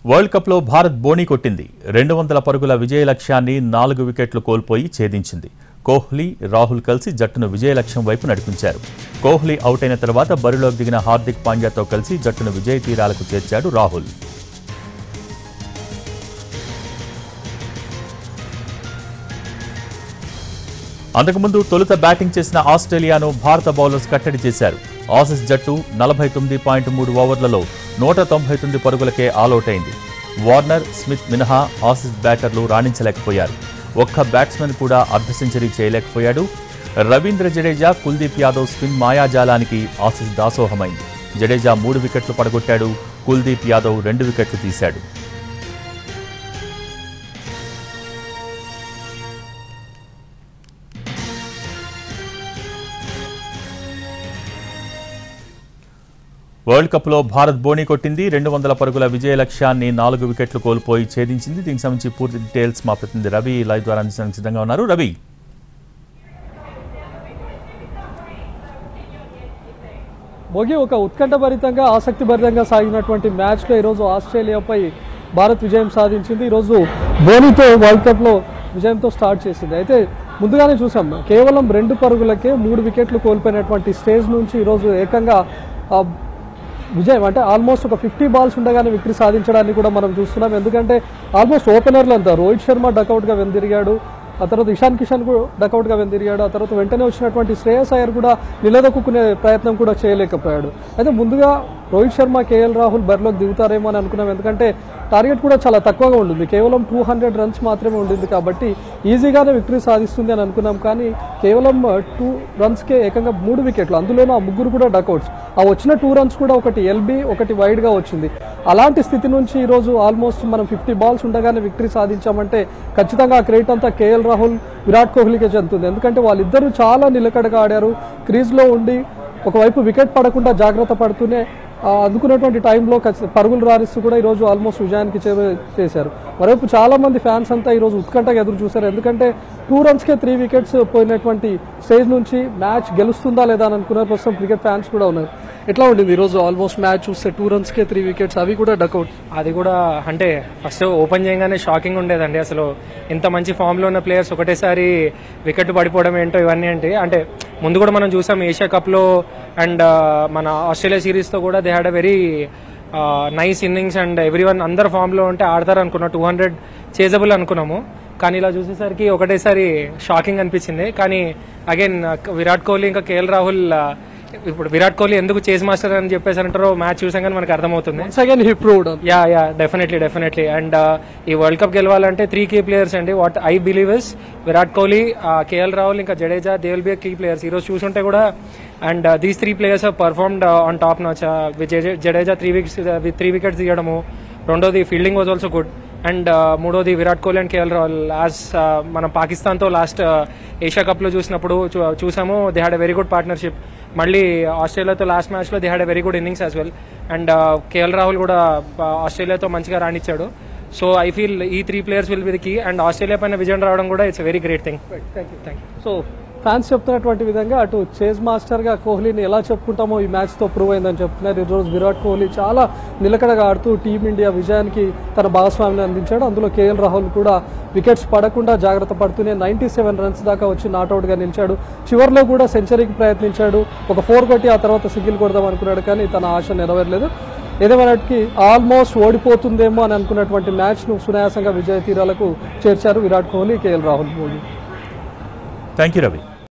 world కప్లో భారత్ బోణీ కొట్టింది రెండు వందల పరుగుల విజయ లక్ష్యాన్ని నాలుగు వికెట్లు కోల్పోయి ఛేదించింది కోహ్లీ రాహుల్ కలిసి జట్టును విజయ లక్ష్యం వైపు నడిపించారు కోహ్లీ అవుట్ అయిన తర్వాత బరిలోకి దిగిన హార్దిక్ పాండ్యాతో కలిసి జట్టును విజయ తీరాలకు చేర్చాడు రాహుల్ అంతకుముందు తొలుత బ్యాటింగ్ చేసిన ఆస్ట్రేలియాను భారత బౌలర్స్ కట్టడి చేశారు ఆసీస్ జట్టు నలభై తొమ్మిది పాయింట్ మూడు ఓవర్లలో నూట తొంభై తొమ్మిది పరుగులకే ఆలౌట్ అయింది వార్నర్ స్మిత్ మినహా ఆసీస్ బ్యాటర్లు రాణించలేకపోయారు ఒక్క బ్యాట్స్మెన్ కూడా అర్ధ సెంచరీ చేయలేకపోయాడు రవీంద్ర జడేజా కుల్దీప్ యాదవ్ స్పిన్ మాయాజాలానికి ఆసీస్ దాసోహమైంది జడేజా మూడు వికెట్లు పడగొట్టాడు కుల్దీప్ యాదవ్ రెండు వికెట్లు తీశాడు వరల్డ్ కప్లో భారత్ బోణీ కొట్టింది రెండు వందల పరుగుల విజయ లక్ష్యాన్ని నాలుగు వికెట్లు కోల్పోయి ఛేదించింది దీనికి సంబంధించి పూర్తి డీటెయిల్స్ మా ప్రతినిధి రవి లైవ్ ద్వారా అందించడానికి సిద్ధంగా ఉన్నారు రవి భోగి ఒక ఉత్కంఠభరితంగా ఆసక్తిభరితంగా సాగినటువంటి మ్యాచ్లో ఈరోజు ఆస్ట్రేలియాపై భారత్ విజయం సాధించింది ఈరోజు ధోనితో వరల్డ్ కప్లో విజయంతో స్టార్ట్ చేసింది అయితే ముందుగానే చూసాం కేవలం రెండు పరుగులకే మూడు వికెట్లు కోల్పోయినటువంటి స్టేజ్ నుంచి ఈరోజు ఏకంగా ఆ, విజయం అంటే ఆల్మోస్ట్ ఒక ఫిఫ్టీ బాల్స్ ఉండగానే విక్టరీ సాధించడాన్ని కూడా మనం చూస్తున్నాం ఎందుకంటే ఆల్మోస్ట్ ఓపెనర్లు అంతా రోహిత్ శర్మ డకౌట్గా వెందిరిగాడు ఆ తర్వాత ఇషాన్ కిషన్ కూడా డకౌట్గా వెందిరిగాడు ఆ తర్వాత వెంటనే వచ్చినటువంటి శ్రేయస్ అయ్యర్ కూడా నిలదొక్కునే ప్రయత్నం కూడా చేయలేకపోయాడు అయితే ముందుగా రోహిత్ శర్మ కేఎల్ రాహుల్ బరిలోకి దిగుతారేమో అని అనుకున్నాం ఎందుకంటే టార్గెట్ కూడా చాలా తక్కువగా ఉండింది కేవలం టూ హండ్రెడ్ రన్స్ మాత్రమే ఉండింది కాబట్టి ఈజీగానే విక్టరీ సాధిస్తుంది అని అనుకున్నాం కానీ కేవలం టూ రన్స్కే ఏకంగా మూడు వికెట్లు అందులోనూ ఆ ముగ్గురు కూడా డకౌట్స్ ఆ వచ్చిన టూ రన్స్ కూడా ఒకటి ఎల్బీ ఒకటి వైడ్గా వచ్చింది అలాంటి స్థితి నుంచి ఈరోజు ఆల్మోస్ట్ మనం ఫిఫ్టీ బాల్స్ ఉండగానే విక్టరీ సాధించామంటే ఖచ్చితంగా ఆ క్రెడిట్ అంతా కేఎల్ రాహుల్ విరాట్ కోహ్లీకే చెందుతుంది ఎందుకంటే వాళ్ళిద్దరూ చాలా నిలకడగా ఆడారు క్రీజ్లో ఉండి ఒకవైపు వికెట్ పడకుండా జాగ్రత్త పడుతూనే ఆ, అందుకున్నటువంటి టైంలో ఖచ్చి- పరుగులు రాణిస్తూ కూడా ఈరోజు ఆల్మోస్ట్ విజయానికి చే- చేశారు మరోవైపు చాలా మంది ఫ్యాన్స్ అంతా ఈరోజు ఉత్కంఠగా ఎదురు చూశారు ఎందుకంటే టూ రన్స్కే త్రీ వికెట్స్ పోయినటువంటి స్టేజ్ నుంచి మ్యాచ్ గెలుస్తుందా లేదా అని అనుకున్న ప్రస్తుతం క్రికెట్ ఫ్యాన్స్ కూడా ఉన్నారు ఎట్లా ఉండింది ఈరోజు ఆల్మోస్ట్ మ్యాచ్ చూస్తే టూ రన్స్కే త్రీ వికెట్స్ అవి కూడా డకౌట్ అది కూడా అంటే ఫస్ట్ ఓపెన్ చేయగానే షాకింగ్ ఉండేదండి అసలు ఇంత మంచి ఫామ్లో ఉన్న ప్లేయర్స్ ఒకటేసారి వికెట్ పడిపోవడం ఏంటో ఇవన్నీ అంటే అంటే ముందు కూడా మనం చూసాం ఏషియా కప్లో అండ్ మన ఆస్ట్రేలియా సిరీస్తో కూడా they had a very nice innings and everyone అందరు ఫామ్లో ఉంటే ఆడతారు అనుకున్నాం టూ హండ్రెడ్ చేజబుల్ అనుకున్నాము కానీ ఇలా చూసేసరికి ఒకటేసారి షాకింగ్ అనిపించింది కానీ అగైన్ విరాట్ కోహ్లీ ఇంకా కేఎల్ రాహుల్ ఆ, ఇప్పుడు విరాట్ కోహ్లీ ఎందుకు చేజ్ మాస్టర్ అని చెప్పేసి అంటారో మ్యాచ్ చూసాగానే మనకు అర్థమవుతుంది once again he proved yeah yeah definitely definitely and ఈ వరల్డ్ కప్ గెలవాలంటే త్రీ కీ ప్లేయర్స్ అండి what I believe is Virat Kohli KL Rahul ఇంకా Jadeja they will be key players ఈరోజు చూసుంటే కూడా and these three players performed on top notch Jadeja three wickets three wickets తీయడము రెండోది fielding was also good and మూడోది Virat Kohli and KL Rahul last మనం పాకిస్తాన్తో లాస్ట్ ఏషియా కప్లో చూసినప్పుడు చూ- చూసాము they had a very good partnership మళ్ళీ ఆస్ట్రేలియాతో లాస్ట్ మ్యాచ్లో they had a very good innings as well and KL Rahul కూడా ఆ, ఆస్ట్రేలియాతో మంచిగా రాణించాడు సో ఐ ఫీల్ ఈ three players will be the key and Australia పైన విజయం రావడం కూడా it's very great thing thank you so fans చెప్తున్నటువంటి విధంగా అటు చేజ్ మాస్టర్ గా కోహ్లీని ఎలా చెప్పుకుంటామో ఈ మ్యాచ్ తో ప్రూవ్ అయిందని చెప్తున్నారు ఈ రోజు విరాట్ కోహ్లీ చాలా నిలకడగా ఆడుతూ టీమిండియా విజయానికి తన భాగస్వామిని అందించాడు అందులో కేఎల్ రాహుల్ కూడా వికెట్స్ పడకుండా జాగ్రత్త పడుతూనే నైన్టీ సెవెన్ రన్స్ దాకా వచ్చి నాట్అవుట్ గా నిలిచాడు చివరిలో కూడా సెంచరీకి ప్రయత్నించాడు ఒక ఫోర్ కొట్టి ఆ తర్వాత సింగిల్ కొడదాం అనుకున్నాడు కానీ తన ఆశ నెరవేరలేదు ఏదేమైనటికి ఆల్మోస్ట్ ఓడిపోతుందేమో అని అనుకున్నటువంటి మ్యాచ్ ను సునాయాసంగా విజయ తీరాలకు చేర్చారు Virat Kohli KL Rahul Kohli thank you Ravi